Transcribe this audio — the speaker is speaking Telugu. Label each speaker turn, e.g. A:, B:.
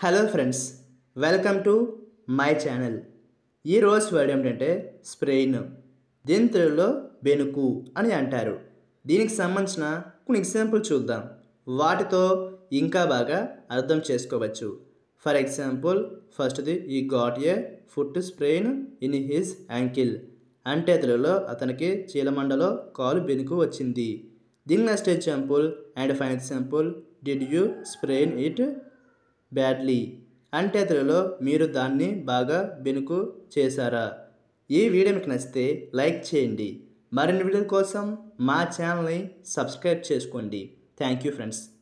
A: hello friends welcome to my channel ఈరోజు వర్డ్ ఏమిటంటే స్ప్రెయిన్ దీని తెలుగులో బెనుకు అని అంటారు దీనికి సంబంధించిన కొన్ని ఎగ్జాంపుల్ చూద్దాం వాటితో ఇంకా బాగా అర్థం చేసుకోవచ్చు ఫర్ ఎగ్జాంపుల్ ఫస్ట్ది he got a foot sprain in his ankle అంటే తెలుగులో అతనికి చీలమండలో కాలు బెనుకు వచ్చింది దీని next example and fine example did you sprain it badly అంటే తెలుగులో మీరు దాన్ని బాగా బెనుకు చేశారా ఈ వీడియో మీకు నచ్చితే లైక్ చేయండి మరిన్ని వీడియోల కోసం మా ఛానల్ని సబ్స్క్రైబ్ చేసుకోండి థ్యాంక్ యూ ఫ్రెండ్స్